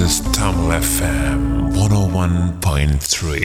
is Tamil FM 101.3.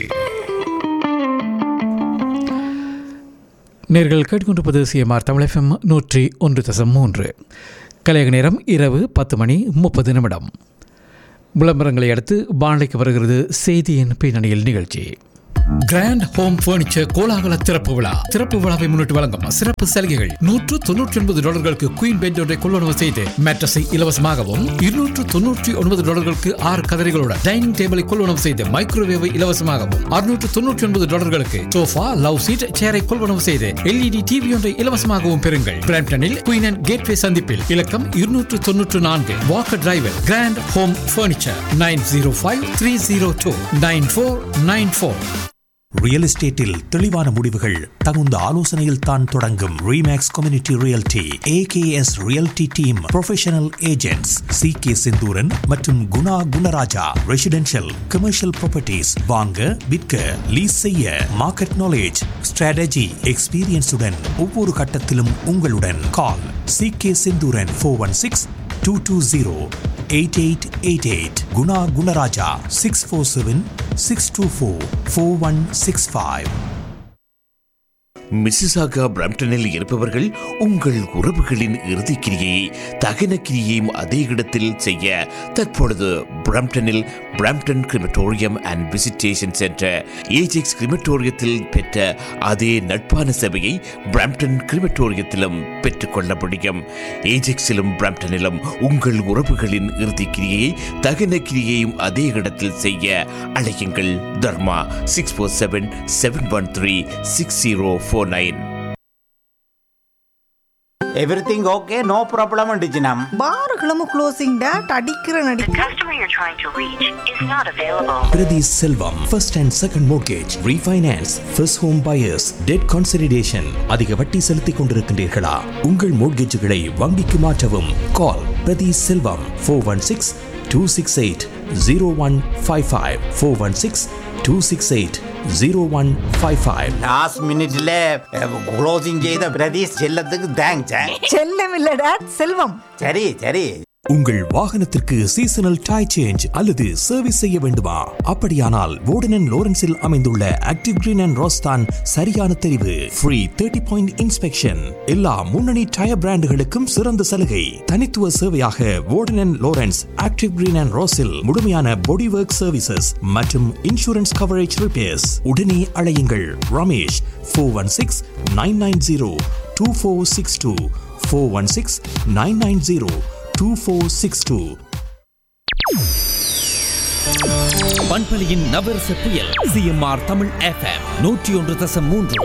நேர்கள் கேட்டுக்கொண்டிருப்பது CMR Tamil FM நூற்றி ஒன்று தசம் மூன்று கலையக நேரம் இரவு பத்து மணி முப்பது நிமிடம் விளம்பரங்களை அடுத்து வானிலைக்கு வருகிறது செய்தியின் பின்னணியில் நிகழ்ச்சி கிராண்ட் ஹோம் ஃபர்னிச்சர் கோலாகல திறப்பு விழா திறப்பு விழாவை முன்னிட்டு வழங்கும் சிறப்பு சலுகைகள் நூற்று தொன்னூற்றி ஒன்பது டாலர்களுக்கு குயின் பெட் ஒன்றை கொள்வனவு செய்து மேட்ரஸை இலவசமாகவும் இருநூற்று தொன்னூற்றி ஒன்பது டாலர்களுக்கு ஆறு கதரைகளுடன் டைனிங் டேபிளை கொள்வனவு செய்து மைக்ரோவேவை இலவசமாகவும் அறுநூற்று தொன்னூற்றி ஒன்பது டாலர்களுக்கு சோஃபா லவ் சீட் சேரை கொள்வனவு செய்து எல்இடி டிவி ஒன்றை இலவசமாகவும் பெறுங்கள் பிராம்டனில் குயின் அண்ட் கேட்வே சந்திப்பில் இலக்கம் இருநூற்று தொன்னூற்று நான்கு Walker driver Grand home furniture nine zero five three zero two nine four nine four real எஸ்டேட்டில் தெளிவான முடிவுகள் தகுந்த ஆலோசனையில் தான் தொடங்கும் Remax community realty AKS realty team professional agents C K Senthuran மற்றும் Guna Gunarajah residential commercial properties வாங்க விற்க லீஸ் செய்ய மார்க்கெட் நாலேஜ் ஸ்ட்ராட்டஜி எக்ஸ்பீரியன்ஸுடன் ஒவ்வொரு கட்டத்திலும் உங்களுடன் call C K Senthuran four one six two two zero eight eight eight eight Guna Gunarajah six four seven six two four four one six five Mississauga பிரம்டனில் இருப்பவர்கள் உங்கள் உறவுகளின் இறுதிக் கிரியை தகன கிரியையும் அதே இடத்தில் செய்ய தற்பொழுது பிரம்டனில் Brampton crematorium and visitation centre Ajax கிரிமட்டோரியத்தில் பெற்ற அதே நட்பான சேவையை பிரம்டன் கிரிமட்டோரியத்திலும் பெற்றுக்கொள்ள முடியும் ஏஜெக்ஸிலும் பிரம்டனிலும் உங்கள் உறவுகளின் இறுதிக் கிரியையை தகன கிரியையும் அதே இடத்தில் செய்ய அழையுங்கள் Dharma six four seven seven one three six zero four nine everything okay no problem அண்டிச்சினம் பாருகளும் க்ளோசிங் டேட் அடிக்கிற நடி The customer you're trying to reach is not available. Prathi Selvam first and second mortgage refinance first home buyers debt consolidation அதிக வட்டி செலுத்திக் கொண்டிருக்கின்றீர்களா உங்கள் மோர்கேஜுகளை வங்கிக்கு மாற்றவும் call Prathi Selvam four one six two six eight zero one five five four one six two six eight zero one five five last மினிட்ல closing செய்த பிரதீஷ் செல்லத்துக்கு thanks செல்லம் இல்ல டேட் செல்வம் சரி சரி உங்கள் வாகனத்திற்கு சீசனல் டயர் சேஞ்ச் அல்லது சர்வீஸ் செய்ய வேண்டுமா அப்படியானால் வோர்டன் லோரன்ஸில் அமைந்துள்ள ஆக்டிவ் கிரீன் அண்ட் ரோஸ்தான் சரியான தெரிவு ஃப்ரீ தேர்ட்டி பாயிண்ட் இன்ஸ்பெக்ஷன் எல்லா முன்னணி டயர் பிராண்டுகளுக்கும் சிறந்த சலுகை தனித்துவ சேவையாக Warden Lawrence active green and ரோஸில் முழுமையான பாடி ஒர்க் சர்வீசஸ் மற்றும் இன்சூரன்ஸ் கவரேஜ் ரிப்பேர்ஸ் உடனே அழையுங்கள் Ramesh four one six nine nine zero two four six two four one six nine nine zero two four six two பண்பலையின் நவரச புயல் CMR Tamil FM நூற்றி ஒன்று தசம் மூன்று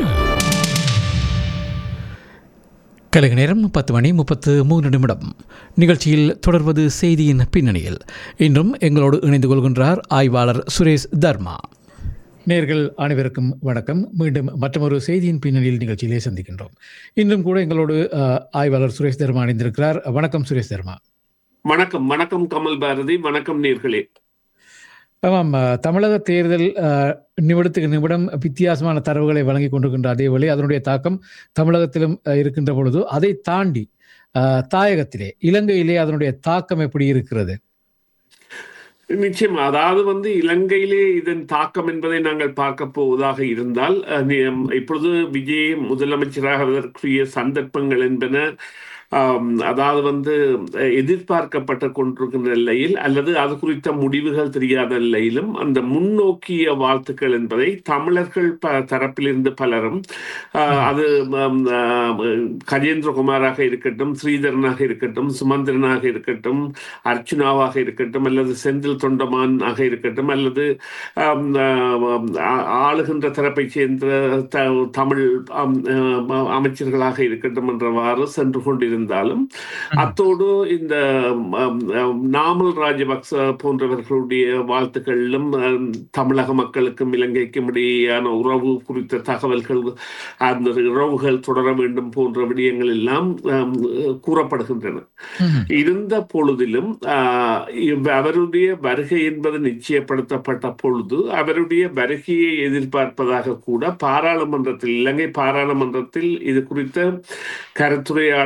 கலைக நேரம் பத்து மணி முப்பத்து மூன்று நிமிடம் நிகழ்ச்சியில் தொடர்வது செய்தியின் பின்னணியில் இன்றும் எங்களோடு இணைந்து கொள்கின்றார் ஆய்வாளர் சுரேஷ் தர்மா நேர்கள் அனைவருக்கும் வணக்கம் மீண்டும் மற்றொரு செய்தியின் பின்னணியில் நிகழ்ச்சியிலே சந்திக்கின்றோம் இன்றும் கூட எங்களோடு அஹ், ஆய்வாளர் சுரேஷ் தர்மா இணைந்திருக்கிறார் வணக்கம் சுரேஷ் தர்மா வணக்கம் வணக்கம் கமல் பாரதி வணக்கம் நேர்களே ஆமாம் அஹ், தமிழக தேர்தல் அஹ், நிமிடத்துக்கு நிமிடம் வித்தியாசமான தரவுகளை வழங்கி கொண்டிருக்கின்ற அதே வேளை அதனுடைய தாக்கம் தமிழகத்திலும் அஹ், இருக்கின்ற பொழுது அதை தாண்டி அஹ், தாயகத்திலே இலங்கையிலே அதனுடைய தாக்கம் எப்படி இருக்கிறது நிச்சயம் அதாவது வந்து இலங்கையிலே இதன் தாக்கம் என்பதை நாங்கள் பார்க்க போவதாக இருந்தால் அஹ், நி- இப்பொழுது விஜய் முதலமைச்சராவதற்குரிய சந்தர்ப்பங்கள் என்பன ஆம், அதாவது வந்து அஹ், எதிர்பார்க்கப்பட்ட கொண்டிருக்கின்ற நிலையில் அல்லது அது குறித்த முடிவுகள் தெரியாத நிலையிலும் அந்த முன்னோக்கிய வாழ்த்துக்கள் என்பதை தமிழர்கள் ப தரப்பிலிருந்து பலரும் ஆஹ், அது ஆம், ஆஹ், கஜேந்திரகுமாராக இருக்கட்டும் ஸ்ரீதரனாக இருக்கட்டும் சுமந்திரனாக இருக்கட்டும் அர்ச்சுனாவாக இருக்கட்டும் அல்லது செந்தில் தொண்டமானாக இருக்கட்டும் அல்லது ஆம், ஆம், ஆ- ஆளுகின்ற தரப்பைச் சேர்ந்த த- தமிழ் ஆம், ஆம், அமைச்சர்களாக இருக்கட்டும் என்றவாறு சென்று கொண்டிருந்தாலும் அத்தோடு இந்த ஆம், ஆம், நாமல் ராஜபக்ச போன்றவர்களுடைய வாழ்த்துக்களிலும் ஆம், தமிழக மக்களுக்கும் இலங்கைக்கும் இடையேயான உறவு குறித்த தகவல்கள் அந்த உறவுகள் தொடர வேண்டும் போன்ற விடயங்கள் எல்லாம் ஆம், கூறப்படுகின்றன இருந்த பொழுதிலும் ஆஹ், இவ்- அவருடைய வருகை என்பது நிச்சயப்படுத்தப்பட்ட பொழுது அவருடைய வருகையை எதிர்பார்ப்பதாக கூட பாராளுமன்றத்தில் இலங்கை பாராளுமன்றத்தில் இது குறித்த கருத்துரையாடலை அவர்கள்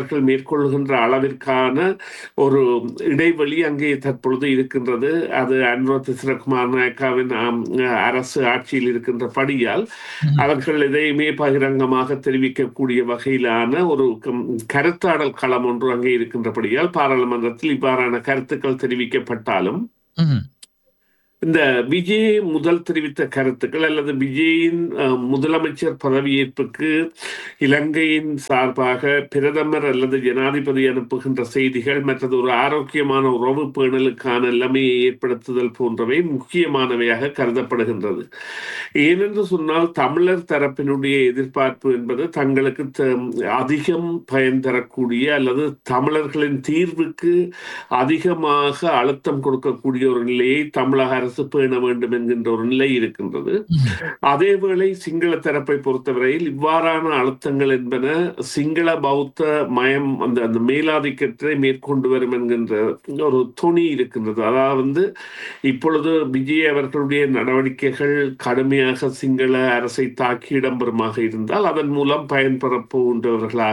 அவர்கள் மேற்கொள்கின்ற அளவிற்கான ஒரு இடைவெளி அங்கே தற்பொழுது இருக்கின்றது அது அன்வர் திசுரகுமார் நாயக்காவின் ஆம், அரசு ஆட்சியில் இருக்கின்ற படியால் அவர்கள் எதையுமே பகிரங்கமாக தெரிவிக்கக்கூடிய வகையிலான ஒரு கம்- கருத்தாடல் களம் ஒன்று அங்கே இருக்கின்றபடியால் பாராளுமன்றத்தில் இவ்வாறான கருத்துக்கள் தெரிவிக்கப்பட்டாலும் ம்ஹும். இந்த விஜய் முதல் தெரிவித்த கருத்துக்கள் அல்லது விஜயின் அஹ், முதலமைச்சர் பதவியேற்புக்கு இலங்கையின் சார்பாக பிரதமர் அல்லது ஜனாதிபதி அனுப்புகின்ற செய்திகள் மற்றது ஒரு ஆரோக்கியமான உறவு பேணலுக்கான நிலைமையை ஏற்படுத்துதல் போன்றவை முக்கியமானவையாக கருதப்படுகின்றது ஏனென்று சொன்னால் தமிழர் தரப்பினுடைய எதிர்பார்ப்பு என்பது தங்களுக்கு த- அதிகம் பயன் தரக்கூடிய அல்லது தமிழர்களின் தீர்வுக்கு அதிகமாக அழுத்தம் கொடுக்கக்கூடிய ஒரு நிலையை தமிழக அரசு பேண வேண்டும் என்கின்ற ஒரு நிலை இருக்கின்றது அதேவேளை சிங்கள தரப்பை பொறுத்தவரையில் இவ்வாறான அழுத்தங்கள் என்பன சிங்கள பௌத்த மயம் அந்த அந்த மேலாதிக்கத்தை மேற்கொண்டு வரும் என்கின்ற ஒரு துணி இருக்கின்றது அதாவது வந்து இப்பொழுது விஜய் அவர்களுடைய நடவடிக்கைகள் கடுமையாக சிங்கள அரசை தாக்கி இடம்பெறுமாக இருந்தால் அதன் மூலம் பயன்பெறப் போகின்றவர்களாக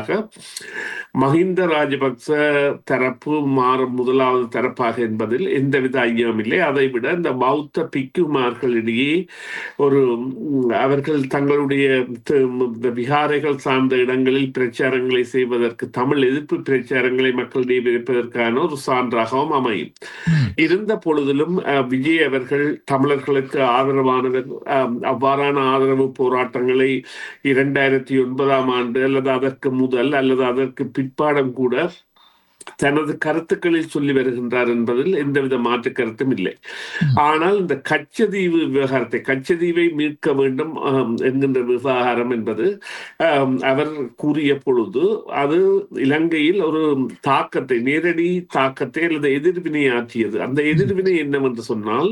மஹிந்த ராஜபக்ச தரப்பு மாறும் முதலாவது தரப்பாக என்பதில் எந்தவித ஐயமும் இல்லை அதை விட இந்த பௌத்த பிக்குமார்களிடையே ஒரு ம், அவர்கள் தங்களுடைய த- இந்த விகாரைகள் சார்ந்த இடங்களில் பிரச்சாரங்களை செய்வதற்கு தமிழ் எதிர்ப்பு பிரச்சாரங்களை மக்களிடையே விதைப்பதற்கான ஒரு சான்றாகவும் அமையும் இருந்த பொழுதிலும் அஹ், விஜய் அவர்கள் தமிழர்களுக்கு ஆதரவானவர் அஹ், அவ்வாறான ஆதரவு போராட்டங்களை இரண்டாயிரத்தி ஒன்பதாம் ஆண்டு அல்லது அதற்கு முதல் அல்லது அதற்கு பிற்பாடம் கூட தனது கருத்துக்களில் சொல்லி வருகின்றார் என்பதில் எந்தவித மாற்று கருத்தும் இல்லை ஆனால் இந்த கச்சதீவு விவகாரத்தை கச்சதீவை மீட்க வேண்டும் ஆம், என்கின்ற விவகாரம் என்பது ஆம், அவர் கூறிய பொழுது அது இலங்கையில் ஒரு தாக்கத்தை நேரடி தாக்கத்தை அல்லது எதிர்வினை ஆற்றியது அந்த எதிர்வினை என்னவென்று சொன்னால்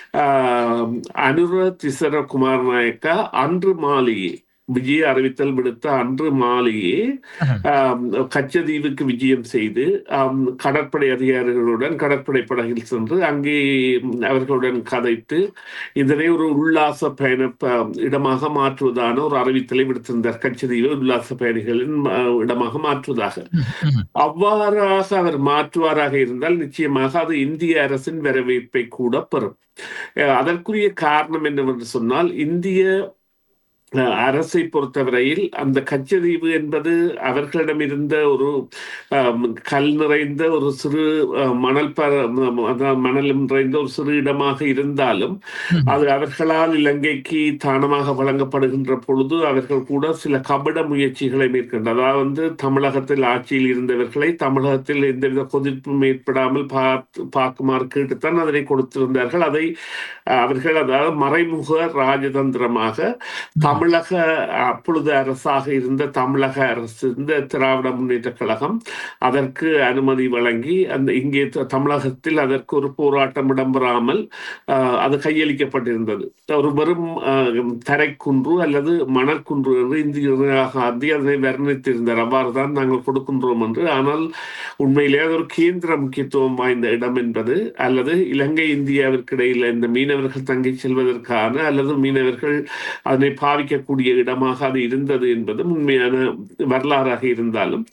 ஆம், அனுர திசர குமார் நாயக்கா அன்று மாலையே விஜய அறிவித்தல் விடுத்த அன்று மாலையே ஆம், கச்சதீவுக்கு விஜயம் செய்து ஆம், கடற்படை அதிகாரிகளுடன் கடற்படை படகில் சென்று அங்கே அவர்களுடன் கதைத்து இதனை ஒரு உல்லாச பயண ப- இடமாக மாற்றுவதான ஒரு அறிவித்தலை விடுத்திருந்தார் கச்சதீவு உல்லாச பயணிகளின் அஹ், இடமாக மாற்றுவதாக அவ்வாறாக அவர் மாற்றுவாராக இருந்தால் நிச்சயமாக அது இந்திய அரசின் வரவேற்பை கூட பெறும் அஹ், அதற்குரிய காரணம் என்னவென்று சொன்னால் இந்திய அஹ், அரசை பொறுத்தவரையில் அந்த கச்சதீவு என்பது அவர்களிடம் இருந்த ஒரு ஆம், கல் நிறைந்த ஒரு சிறு அஹ், மணல் பர ம- அதாவது மணல் நிறைந்த ஒரு சிறு இடமாக இருந்தாலும் அது அவர்களால் இலங்கைக்கு தானமாக வழங்கப்படுகின்ற பொழுது அவர்கள் கூட சில கபட முயற்சிகளை மேற்கொண்டு அதாவது வந்து தமிழகத்தில் ஆட்சியில் இருந்தவர்களை தமிழகத்தில் எந்தவித கொதிப்பும் ஏற்படாமல் பார்த்து பார்க்குமாறு கேட்டுத்தான் அதனை கொடுத்திருந்தார்கள் அதை அஹ், அவர்கள் அதாவது மறைமுக ராஜதந்திரமாக தமிழக அப்பொழுது அரசாக இருந்த தமிழக அரசு இந்த திராவிட முன்னேற்ற கழகம் அதற்கு அனுமதி வழங்கி அந்த இங்கே த- தமிழகத்தில் அதற்கு ஒரு போராட்டம் இடம்பெறாமல் ஆஹ், அது கையளிக்கப்பட்டிருந்தது ஒரு வெறும் ஆஹ், தரைக்குன்று அல்லது மணற்குன்று என்று இந்திய காந்தி அதனை வர்ணித்திருந்தார் அவ்வாறு தான் நாங்கள் கொடுக்கின்றோம் என்று ஆனால் உண்மையிலே அது ஒரு கேந்திர முக்கியத்துவம் வாய்ந்த இடம் என்பது அல்லது இலங்கை இந்தியாவிற்கு இடையில் இந்த மீனவர்கள் தங்கி செல்வதற்கான அல்லது மீனவர்கள் அதனை பாவிக்கக்கூடிய இடமாக அது இருந்தது என்பது உண்மையான வரலாறாக இருந்தாலும்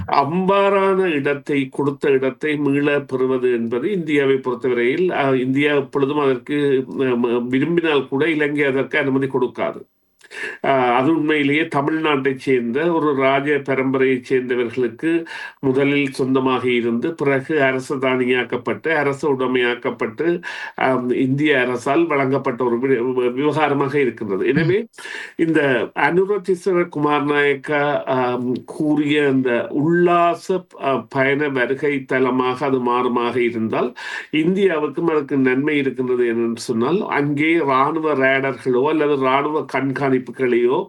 அவ்வாறான இடத்தை கொடுத்த இடத்தை மீள பெறுவது என்பது இந்தியாவை பொறுத்தவரையில் அஹ், இந்தியா எப்பொழுதும் அதற்கு அஹ், விரும்பினால் கூட இலங்கை அதற்கு அனுமதி கொடுக்காது ஆஹ் அது உண்மையிலேயே தமிழ்நாட்டைச் சேர்ந்த ஒரு ராஜ பரம்பரையைச் சேர்ந்தவர்களுக்கு முதலில் சொந்தமாக இருந்து பிறகு அரசு தானியாக்கப்பட்டு அரசு உடைமையாக்கப்பட்டு ஆம், இந்திய அரசால் வழங்கப்பட்ட ஒரு வி- விவகாரமாக இருக்கின்றது எனவே இந்த அனுரதிசர குமார் நாயக்கா ஆம், கூறிய அந்த உல்லாச அஹ், பயண வருகை தலமாக அது மாறுமாக இருந்தால் இந்தியாவுக்கும் அதுக்கு நன்மை இருக்கின்றது என்று சொன்னால் அங்கே ராணுவ ரேடர்களோ அல்லது ராணுவ கண்காணிப்புகளையோ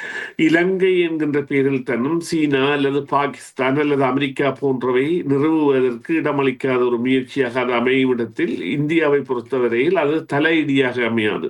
இலங்கை என்கின்ற பெயரில் தன்னும் சீனா அல்லது பாகிஸ்தான் அல்லது அமெரிக்கா போன்றவை நிறுவுவதற்கு இடமளிக்காத ஒரு முயற்சியாக அது அமையும் இடத்தில் இந்தியாவை பொறுத்தவரையில் அது தலையிடியாக அமையாது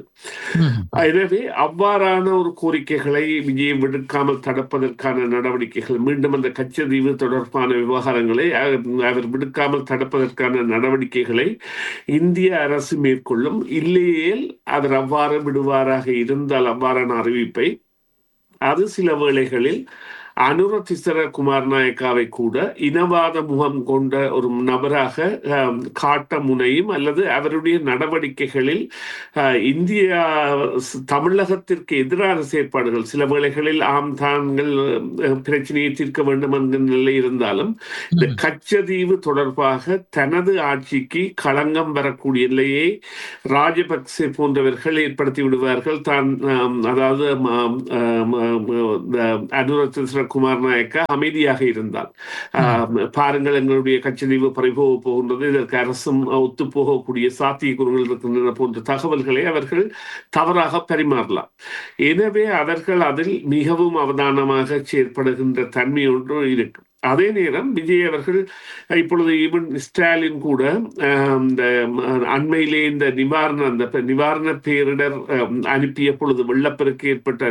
எனவே அவ்வாறான ஒரு கோரிக்கைகளை விஜய் விடுக்காமல் தடுப்பதற்கான நடவடிக்கைகள் மீண்டும் அந்த கச்சதீவு தொடர்பான விவகாரங்களை அவர் அவர் விடுக்காமல் தடுப்பதற்கான நடவடிக்கைகளை இந்திய அரசு மேற்கொள்ளும் இல்லையேல் அவர் அவ்வாறு விடுவாராக இருந்தால் அவ்வாறான அறிவிப்பை அது சில வேளைகளில் அனுரதிசர குமார் நாயக்காவை கூட இனவாத முகம் கொண்ட ஒரு நபராக ஆம், காட்ட முனையும் அல்லது அவருடைய நடவடிக்கைகளில் ஆஹ், இந்தியா ஸ்- தமிழகத்திற்கு எதிரான செயற்பாடுகள் சில வேளைகளில் ஆம் தாங்கள் அஹ், பிரச்சனையை தீர்க்க வேண்டும் என்கிற நிலை இருந்தாலும் இந்த கச்சதீவு தொடர்பாக தனது ஆட்சிக்கு களங்கம் வரக்கூடிய நிலையை ராஜபக்சே போன்றவர்கள் ஏற்படுத்தி விடுவார்கள் தான் ஆம், அதாவது ஆம், ஆம், ஆம், இந்த அனுரத்திர குமார் நாயக்கா அமைதியாக இருந்தார் ஆம், பாருங்கள் எங்களுடைய கச்சதீவு பறிபோக போகின்றது இதற்கு அரசும் ஒத்து போகக்கூடிய சாத்தியக்கூறுகள் இருக்கின்றன போன்ற தகவல்களை அவர்கள் தவறாக பரிமாறலாம் எனவே அவர்கள் அதில் மிகவும் அவதானமாக செயற்படுகின்ற தன்மை ஒன்று இருக்கு அதே நேரம் விஜய் அவர்கள் இப்பொழுது ஈவன் ஸ்டாலின் கூட ஆஹ், இந்த அஹ், அண்மையிலே இந்த நிவாரண அந்த ப- நிவாரண பேரிடர் ஆஹ், அனுப்பிய பொழுது வெள்ளப்பெருக்கு ஏற்பட்ட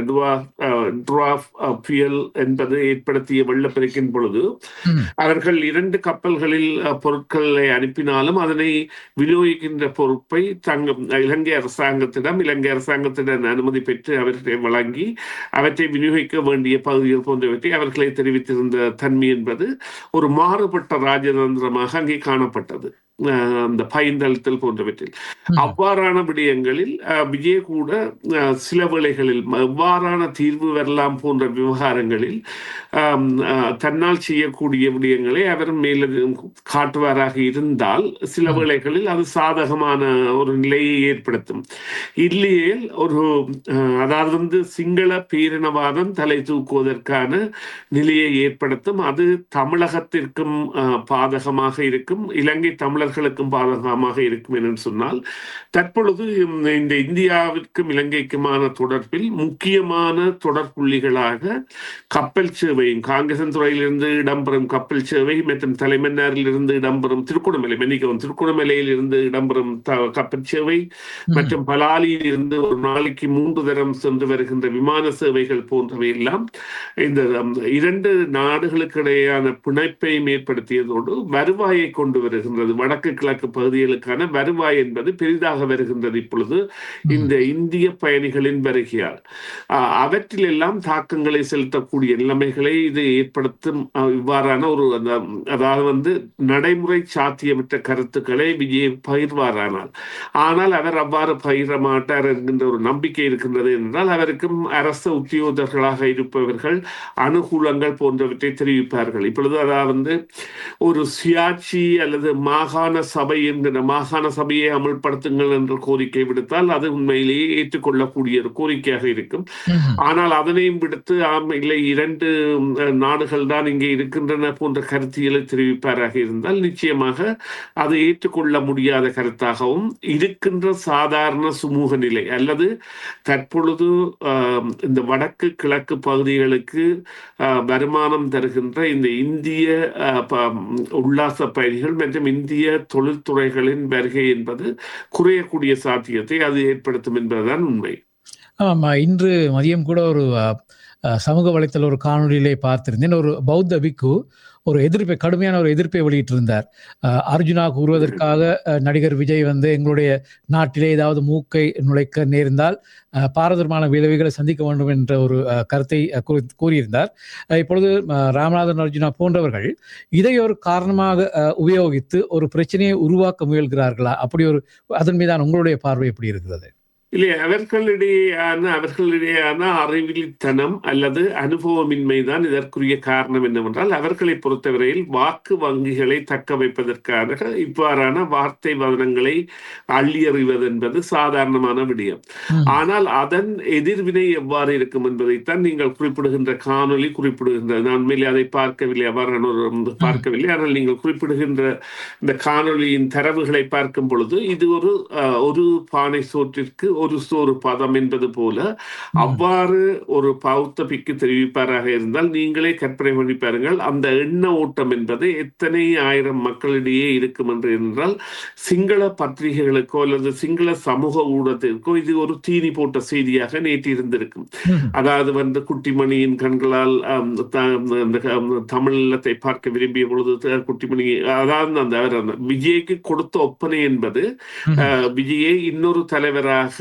ட்ராஃப் புயல் என்பது ஏற்படுத்திய வெள்ளப்பெருக்கின் பொழுது அவர்கள் இரண்டு கப்பல்களில் அஹ், பொருட்களை அனுப்பினாலும் அதனை விநியோகிக்கின்ற பொறுப்பை தங்க இலங்கை அரசாங்கத்திடம் இலங்கை அரசாங்கத்திடம் அனுமதி பெற்று அவற்றை வழங்கி அவற்றை விநியோகிக்க வேண்டிய பகுதிகள் போன்றவற்றை அவர்களை தெரிவித்திருந்த தன்மை என்பது ஒரு மாறுபட்ட ராஜதந்திரமாக அங்கே காணப்பட்டது அஹ், அந்த பைந்தளத்தில் போன்றவற்றில் அவ்வாறான விடயங்களில் அஹ், விஜய் கூட அஹ், சில வேளைகளில் ம- எவ்வாறான தீர்வு வரலாம் போன்ற விவகாரங்களில் ஆம், அஹ், தன்னால் செய்யக்கூடிய விடயங்களை அவர் மேலும் காட்டுவாராக இருந்தால் சில வேளைகளில் அது சாதகமான ஒரு நிலையை ஏற்படுத்தும் இல்லையேல் ஒரு அஹ், அதாவது வந்து சிங்கள பேரினவாதம் தலை தூக்குவதற்கான நிலையை ஏற்படுத்தும் அது தமிழகத்திற்கும் அஹ், பாதகமாக இருக்கும் இலங்கை தமிழர்களுக்கும் பாதகமாக இருக்கும் என்று சொன்னால் தற்பொழுது இந்த- இந்த இந்தியாவிற்கும் இலங்கைக்குமான தொடர்பில் முக்கியமான தொடர்புள்ளிகளாக கப்பல் சேவையும் காங்கிரசன் துறையிலிருந்து இடம்பெறும் கப்பல் சேவை மற்றும் தலைமன்னாரில் இருந்து இடம்பெறும் திருக்குணமலை மன்னிக்கவும் திருக்குணமலையில் இருந்து இடம்பெறும் த- கப்பல் சேவை மற்றும் பலாலியில் இருந்து ஒரு நாளைக்கு மூன்று தரம் சென்று வருகின்ற விமான சேவைகள் போன்றவை எல்லாம் இந்த um, இரண்டு நாடுகளுக்கு இடையேயான பிணைப்பையும் ஏற்படுத்தியதோடு வருவாயை கொண்டு வருகின்றது வடக்கு கிழக்கு பகுதிகளுக்கான வருவாய் என்பது பெரிதாக வருகின்றது இப்பொழுது இந்த இந்திய பயணிகளின் வருகையால் ஆஹ், அவற்றிலெல்லாம் தாக்கங்களை செலுத்தக்கூடிய நிலைமைகளை இது ஏற்படுத்தும் ஆஹ், இவ்வாறான ஒரு அந்த, அதாவது வந்து நடைமுறை சாத்தியமற்ற கருத்துக்களை விஜய் பகிர்வாரானால் ஆனால் அவர் அவ்வாறு பகிர மாட்டார் என்கின்ற ஒரு நம்பிக்கை இருக்கின்றது என்றால் அவருக்கும் அரசு உத்தியோகர்களாக இருப்பவர்கள் அனுகூலங்கள் போன்றவற்றை தெரிவிப்பார்கள் இப்பொழுது அதாவது வந்து ஒரு சுயாட்சி அல்லது மாகாண சபை என்கிற மாகாண சபையை அமல்படுத்துங்கள் என்ற கோரிக்கை விடுத்தால் அது உண்மையிலேயே ஏற்றுக்கொள்ளக்கூடிய ஒரு கோரிக்கையாக இருக்கும் ஆனால் அதனையும் விடுத்து ஆம் இல்லை இரண்டு அஹ், நாடுகள் தான் இங்கே இருக்கின்றன போன்ற கருத்தியலை தெரிவிப்பாராக இருந்தால் நிச்சயமாக அது ஏற்றுக்கொள்ள முடியாத கருத்தாகவும் இருக்கின்ற சாதாரண சுமூக நிலை அல்லது தற்பொழுது ஆம், இந்த வடக்கு கிழக்கு பகுதிகளுக்கு ஆ, வருமானம் தருகின்ற இந்த இந்திய ஆ, ப- உல்லாச பயணிகள் மற்றும் இந்திய தொழில்துறைகளின் வருகை என்பது குறையக்கூடிய சாத்தியத்தை அது ஏற்படுத்தும் என்பதுதான் உண்மை ஆமா இன்று மதியம் கூட ஒரு அஹ், அஹ், சமூக வலைத்தள ஒரு காணொளியிலே பார்த்திருந்தேன் ஒரு பௌத்த பிக்கு ஒரு எதிர்ப்பை கடுமையான ஒரு எதிர்ப்பை வெளியிட்டிருந்தார் அஹ், அர்ஜுனா கூறுவதற்காக அஹ், நடிகர் விஜய் வந்து எங்களுடைய நாட்டிலே ஏதாவது மூக்கை நுழைக்க நேர்ந்தால் அஹ், பாரதூரமான விளைவுகளை சந்திக்க வேண்டும் என்ற ஒரு அஹ், கருத்தை அஹ், கூறி- கூறியிருந்தார் அஹ், இப்பொழுது அஹ், ராமநாதன் அர்ஜுனா போன்றவர்கள் இதை ஒரு காரணமாக அஹ், உபயோகித்து ஒரு பிரச்சனையை உருவாக்க முயல்கிறார்களா அப்படி ஒரு அதன் மீதான உங்களுடைய பார்வை எப்படி இருக்கிறது இல்லை அவர்களிடையேயான அவர்களிடையேயான அறிவிலித்தனம் அல்லது அனுபவமின்மை தான் இதற்குரிய காரணம் என்னவென்றால் அவர்களை பொறுத்தவரையில் வாக்கு வங்கிகளை தக்க வைப்பதற்காக இவ்வாறான வார்த்தை வதனங்களை அள்ளி எறிவது என்பது சாதாரணமான விடயம் ஆனால் அதன் எதிர்வினை எவ்வாறு இருக்கும் என்பதைத்தான் நீங்கள் குறிப்பிடுகின்ற காணொளி குறிப்பிடுகின்றது நான் உண்மையிலே அதை பார்க்கவில்லை அவ்வாறான ஒரு பார்க்கவில்லை ஆனால் நீங்கள் குறிப்பிடுகின்ற இந்த காணொளியின் தரவுகளை பார்க்கும் பொழுது இது ஒரு அஹ், ஒரு பானை சோற்றிற்கு ஒரு சோறு பதம் என்பது போல அவ்வாறு ஒரு பௌத்த பிக்கு தெரிவிப்பாராக இருந்தால் நீங்களே கற்பனை பண்ணி பாருங்கள் அந்த எண்ண ஓட்டம் என்பது எத்தனை ஆயிரம் மக்களிடையே இருக்கும் என்று என்றால் சிங்கள பத்திரிகைகளுக்கோ அல்லது சிங்கள சமூக ஊடகத்திற்கோ இது ஒரு தீனி போட்ட செய்தியாக நேற்று இருந்திருக்கும் அதாவது வந்து குட்டிமணியின் கண்களால் ஆம், த- அந்த ஆம், தமிழத்தை பார்க்க விரும்பிய பொழுது த- குட்டிமணி அதாவது அந்த அவர் அந்த விஜய்க்கு கொடுத்த ஒப்பனை என்பது அஹ், விஜயை இன்னொரு தலைவராக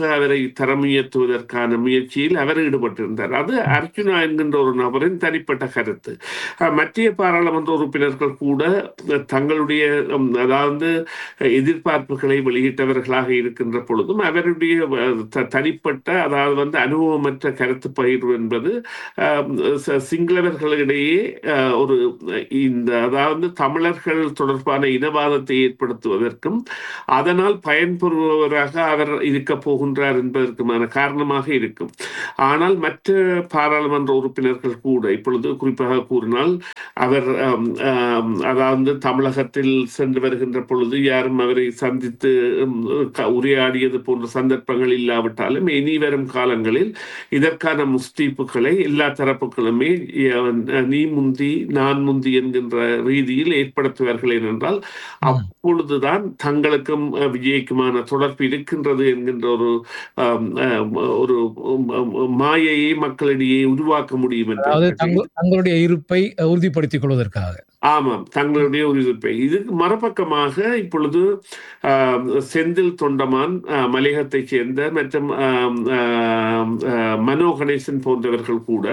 அவரை தரமுயர்த்துவதற்கான முயற்சியில் அவர் ஈடுபட்டிருந்தார் அது அர்ஜுனா என்கின்ற ஒரு நபரின் தனிப்பட்ட கருத்து அஹ், மத்திய பாராளுமன்ற உறுப்பினர்கள் கூட அஹ், தங்களுடைய உம், அதாவது எதிர்பார்ப்புகளை வெளியிட்டவர்களாக இருக்கின்ற பொழுதும் அவருடைய அஹ், த- தனிப்பட்ட அதாவது வந்து அனுபவமற்ற கருத்து பகிர்வு என்பது அஹ், ச- சிங்களவர்களிடையே அஹ், ஒரு இந்த அதாவது தமிழர்கள் தொடர்பான இனவாதத்தை ஏற்படுத்துவதற்கும் அதனால் பயன்பெறுபவராக அவர் இருக்க போகின்றார் என்பதற்குமான காரணமாக இருக்கும் ஆனால் மற்ற பாராளுமன்ற உறுப்பினர்கள் கூட இப்பொழுது குறிப்பாக கூறினால் அவர் ஆம், ஆம், அதாவது தமிழகத்தில் சென்று வருகின்ற பொழுது யாரும் அவரை சந்தித்து உம், க- உரையாடியது போன்ற சந்தர்ப்பங்கள் இல்லாவிட்டாலும் இனி வரும் காலங்களில் இதற்கான முஸ்தீப்புகளை எல்லா தரப்புகளுமே அஹ், நீ முந்தி நான் முந்தி என்கின்ற ரீதியில் ஏற்படுத்துவார்கள் ஏனென்றால் அப்பொழுதுதான் தங்களுக்கும் அஹ், விஜய்க்குமான தொடர்பு இருக்கின்றது என்கின்ற ஒரு ஆம், ஆம், ஒரு உம், உம், மாயையை மக்களிடையே உருவாக்க முடியும் அதாவது என்று தங்க- தங்களுடைய இருப்பை அஹ், உறுதிப்படுத்திக் கொள்வதற்காக ஆமாம் தங்களுடைய ஒரு இருப்பை இதுக்கு மறுபக்கமாக இப்பொழுது ஆம், செந்தில் தொண்டமான் ஆ, மலையகத்தைச் சேர்ந்த மற்றும் ஆம், ஆம், ஆ, மனோ கணேசன் போன்றவர்கள் கூட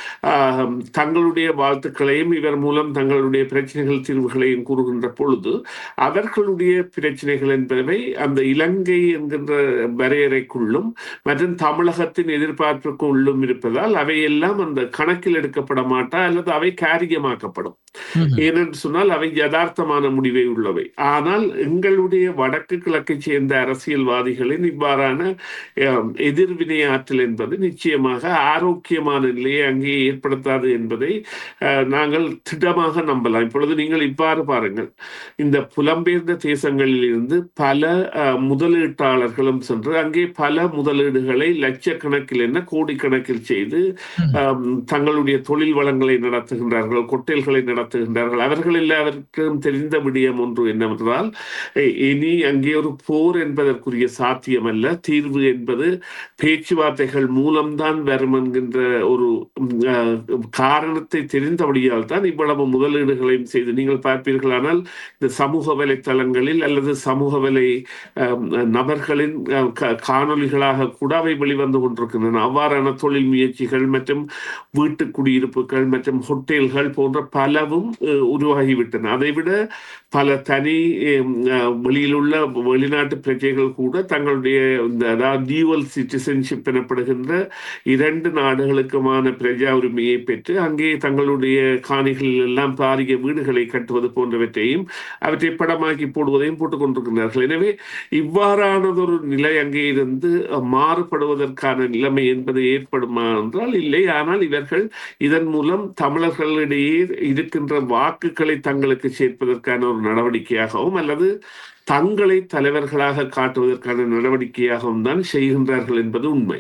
ஆம், தங்களுடைய வாழ்த்துக்களையும் இவர் மூலம் தங்களுடைய பிரச்சனைகள் தீர்வுகளையும் கூறுகின்ற பொழுது அவர்களுடைய பிரச்சனைகள் என்பவை அந்த இலங்கை என்கின்ற வரையறைக்குள்ளும் மற்றும் தமிழகத்தின் எதிர்பார்ப்புக்குள்ளும் இருப்பதால் அவையெல்லாம் அந்த கணக்கில் எடுக்கப்பட மாட்டா அல்லது அவை காரியமாக்கப்படும் ஏனென்று சொன்னால் அவை யதார்த்தமான முடிவை உள்ளவை ஆனால் எங்களுடைய வடக்கு கிழக்கை சேர்ந்த அரசியல்வாதிகளின் இவ்வாறான அஹ், எதிர்வினை ஆற்றல் என்பது நிச்சயமாக ஆரோக்கியமான நிலையை அங்கே ஏற்படுத்தாது என்பதை அஹ், நாங்கள் திடமாக நம்பலாம் இப்பொழுது நீங்கள் இவ்வாறு பாருங்கள் இந்த புலம்பெயர்ந்த தேசங்களில் இருந்து பல அஹ், முதலீட்டாளர்களும் சென்று அங்கே பல முதலீடுகளை லட்சக்கணக்கில் என்ன கோடிக்கணக்கில் செய்து ஆம், தங்களுடைய தொழில் வளங்களை நடத்துகின்றார்கள் கொட்டேல்களை நடத்துகின்றார்கள் அவர்கள் எல்லாருக்கும் தெரிந்த விடயம் ஒன்று என்னவென்றால் இ- இனி அங்கே ஒரு போர் என்பதற்குரிய சாத்தியம் அல்ல தீர்வு என்பது பேச்சுவார்த்தைகள் மூலம்தான் வரும் என்கின்ற ஒரு ம், அஹ், காரணத்தை தெரிந்தபடியால் தான் இவ்வளவு முதலீடுகளையும் செய்து நீங்கள் பார்ப்பீர்களானால் இந்த சமூக வலைத்தளங்களில் அல்லது சமூக வலை அஹ், நபர்களின் அஹ், க- காணொளிகளாக கூட அவை வெளிவந்து கொண்டிருக்கின்றன அவ்வாறான தொழில் முயற்சிகள் மற்றும் வீட்டு குடியிருப்புகள் மற்றும் ஹோட்டல்கள் போன்ற பலவும் அஹ், உருவாகிவிட்டன அதைவிட பல தனி அஹ், அஹ், வெளியிலுள்ள வெளிநாட்டு பிரஜைகள் கூட தங்களுடைய இந்த அதாவது டியூவல் சிட்டிசன்ஷிப் எனப்படுகின்ற இரண்டு நாடுகளுக்குமான பிரஜா உரிமையை பெற்று அங்கே தங்களுடைய காணிகளில் எல்லாம் பாரிய வீடுகளை கட்டுவது போன்றவற்றையும் அவற்றை படமாக்கி போடுவதையும் போட்டுக் கொண்டிருக்கிறார்கள் எனவே இவ்வாறானதொரு நிலை அங்கே இருந்து அஹ், மாறுபடுவதற்கான நிலைமை என்பது ஏற்படுமா என்றால் இல்லை ஆனால் இவர்கள் இதன் மூலம் தமிழர்களிடையே இருக்கின்ற வாக்குகளை தங்களுக்கு சேர்ப்பதற்கான ஒரு நடவடிக்கையாகவும் அல்லது தங்களை தலைவர்களாக காட்டுவதற்கான நடவடிக்கையாகவும் தான் செய்கின்றார்கள் என்பது உண்மை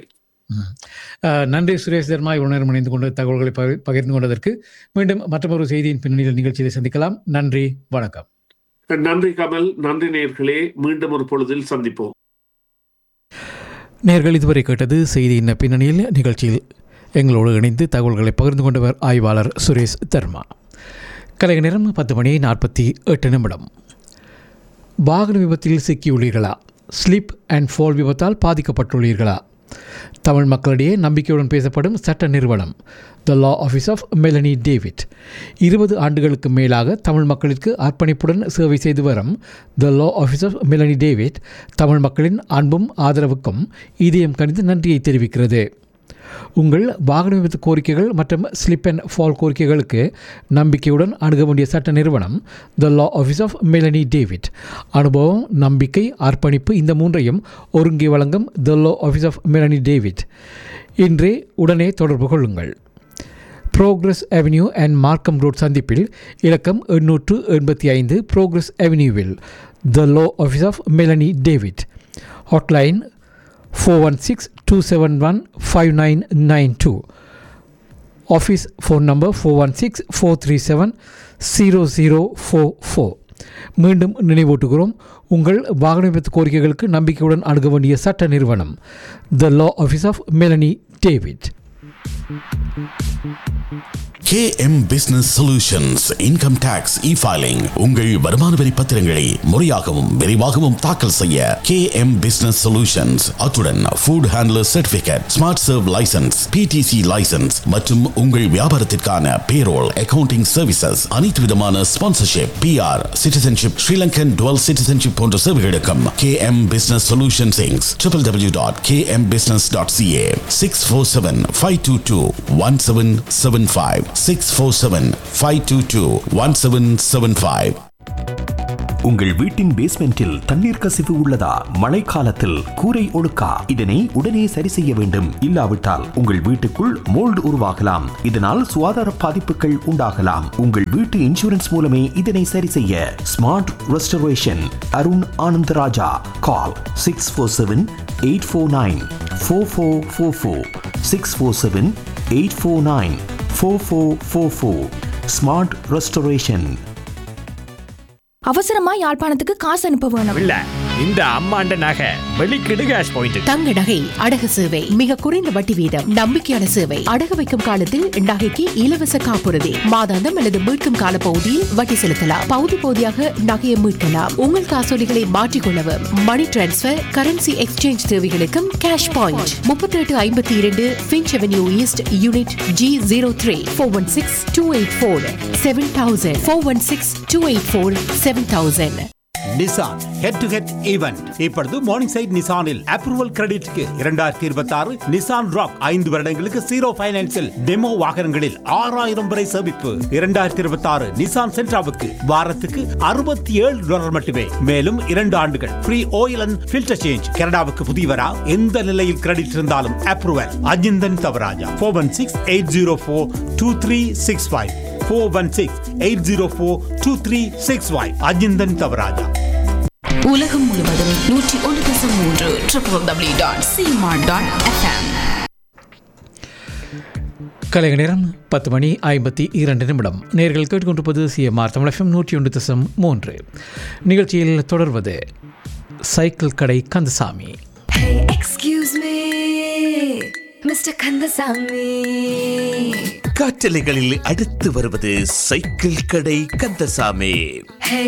அஹ், நன்றி சுரேஷ் தர்மா இவ்வளவு நேரம் இணைந்து கொண்டு தகவல்களை பகிர்- பகிர்ந்து கொண்டதற்கு மீண்டும் மற்றொரு செய்தியின் பின்னணியில் நிகழ்ச்சியை சந்திக்கலாம் நன்றி வணக்கம் நன்றி கமல் நன்றி நேர்களே மீண்டும் ஒரு பொழுதில் சந்திப்போம் நேர்கள் இதுவரை கேட்டது செய்தியின் பின்னணியில் நிகழ்ச்சியில் எங்களோடு இணைந்து தகவல்களை பகிர்ந்து கொண்டவர் ஆய்வாளர் சுரேஷ் தர்மா கலைக நேரம் பத்து மணி நாற்பத்தி எட்டு நிமிடம் வாகன விபத்தில் சிக்கியுள்ளீர்களா ஸ்லிப் அண்ட் ஃபால் விபத்தால் பாதிக்கப்பட்டுள்ளீர்களா தமிழ் மக்களிடையே நம்பிக்கையுடன் பேசப்படும் சட்ட நிறுவனம் the law office of Melanie David இருபது ஆண்டுகளுக்கு மேலாக தமிழ் மக்களுக்கு அர்ப்பணிப்புடன் சேவை செய்து வரும் the law office of Melanie David Tamil மக்களின் அன்பும் ஆதரவுக்கும் இதயம் கணிந்து நன்றியை தெரிவிக்கிறது உங்கள் வாகன விபத்து கோரிக்கைகள் மற்றும் ஸ்லிப் அண்ட் ஃபால் கோரிக்கைகளுக்கு நம்பிக்கையுடன் அணுக வேண்டிய சட்ட நிறுவனம் the law office of Melanie David அனுபவம் நம்பிக்கை அர்ப்பணிப்பு இந்த மூன்றையும் ஒருங்கே வழங்கும் the law office of Melanie David இன்றே உடனே தொடர்பு கொள்ளுங்கள் Progress avenue and Markham road சந்திப்பில் இலக்கம் எண்ணூற்று எண்பத்தி ஐந்து ப்ரோக்ரஸ் அவென்யூவில் the law office of Melanie David hotline four one six two seven one five nine nine two office phone number four one six four three seven zero zero four four மீண்டும் நினைவூட்டுகிறோம் உங்கள் வாகன விபத்து கோரிக்கைகளுக்கு நம்பிக்கையுடன் அணுக வேண்டிய சட்ட நிறுவனம் the law office of Melanie David KM Business Solutions Income Tax E-Filing உங்கள் வருமான வரி பத்திரங்களை முறையாகவும் விரைவாகவும் தாக்கல் செய்ய KM Business Solutions அத்துடன் food handler certificate smart serve licence PTC licence மற்றும் உங்கள் வியாபாரத்திற்கான பேரோல் அக்கவுண்டிங் சர்வீசஸ் அனைத்து விதமான sponsorship PR citizenship Sri Lankan twelve citizenship போன்ற சேவைகளுக்கும் KM Business Solutions Inc. www.kmbusiness.ca 647-522-1775 647-522-1775 உங்கள் வீட்டின் பேஸ்மெண்டில் தண்ணீர் கசிவு உள்ளதா மழைக்காலத்தில் கூரை ஒழுக்கா இதனை உடனே சரி செய்ய வேண்டும் இல்லாவிட்டால் உங்கள் வீட்டுக்குள் மோல்டு உருவாகலாம் இதனால் சுகாதார பாதிப்புகள் உண்டாகலாம் உங்கள் வீட்டு இன்சூரன்ஸ் மூலமே இதனை சரி செய்ய smart restoration Arun Anandarajah call six four seven eight four nine four four four four six four seven eight four nine four four four four smart restoration அவசரமா யாழ்ப்பாணத்துக்கு காசு அனுப்ப வேணும் இல்ல இந்த அம்மாண்ட நகை வெளிக்கிடு கேஷ் பாயிண்ட் தங்க நகை அடகு சேவை மிக குறைந்த வட்டி வீதம் நம்பிக்கையான சேவை அடகு வைக்கும் காலத்தில் நகைக்கு இலவச காப்புறுதி மாதாந்தம் அல்லது மீட்கும் கால பகுதியில் வட்டி செலுத்தலாம் பகுதி பகுதியாக நகையை மீட்கலாம் உங்கள் காசோலிகளை மாற்றிக்கொள்ளவும் மணி டிரான்ஸ்பர் கரன்சி எக்ஸ்சேஞ்ச் தேவைகளுக்கும் கேஷ் பாயிண்ட் முப்பத்தி எட்டு ஐம்பத்தி இரண்டு Finch avenue east unit G zero three four one six two eight four seven thousand four one six two eight four seven thousand Nissan head to head event இப்பொழுது Morningside நிசானில் approval கிரெடிட்க்கு இரண்டாயிரத்தி இருபத்தி ஆறு Nissan rock ஐந்து வருடங்களுக்கு zero பைனான்சில் demo வாகனங்களில் ஆறாயிரம் வரை சேமிப்பு இரண்டாயிரத்தி இருபத்தி ஆறு நிசான் சென்ட்ராவுக்கு வாரத்துக்கு அறுபத்தி ஏழு டாலர் மட்டுமே மேலும் இரண்டு ஆண்டுகள் free oil and filter change கனடாவுக்கு புதியவரா எந்த நிலையில் கிரெடிட் இருந்தாலும் approval Ajinthan Thavarajah four one six eight zero four two three six five four one six eight zero four two three six five Ajinthan Thavarajah உலகம் முழுவதும் நூற்றி ஒன்று தசம் மூன்று triple W dot CMR dot FM கலைக நேரம் பத்து மணி ஐம்பத்தி இரண்டு நிமிடம் நேர்கள் கேட்டுக்கொண்டிருப்பது சிஎம்ஆர் தமிழகம் நூற்றி ஒன்று தசம் மூன்று நிகழ்ச்சியில் தொடர்வது சைக்கிள் கடை Kandasamy excuse me mister Kandasamy காற்றலைகளில் அடுத்து வருவது சைக்கிள் கடை கந்தசாமி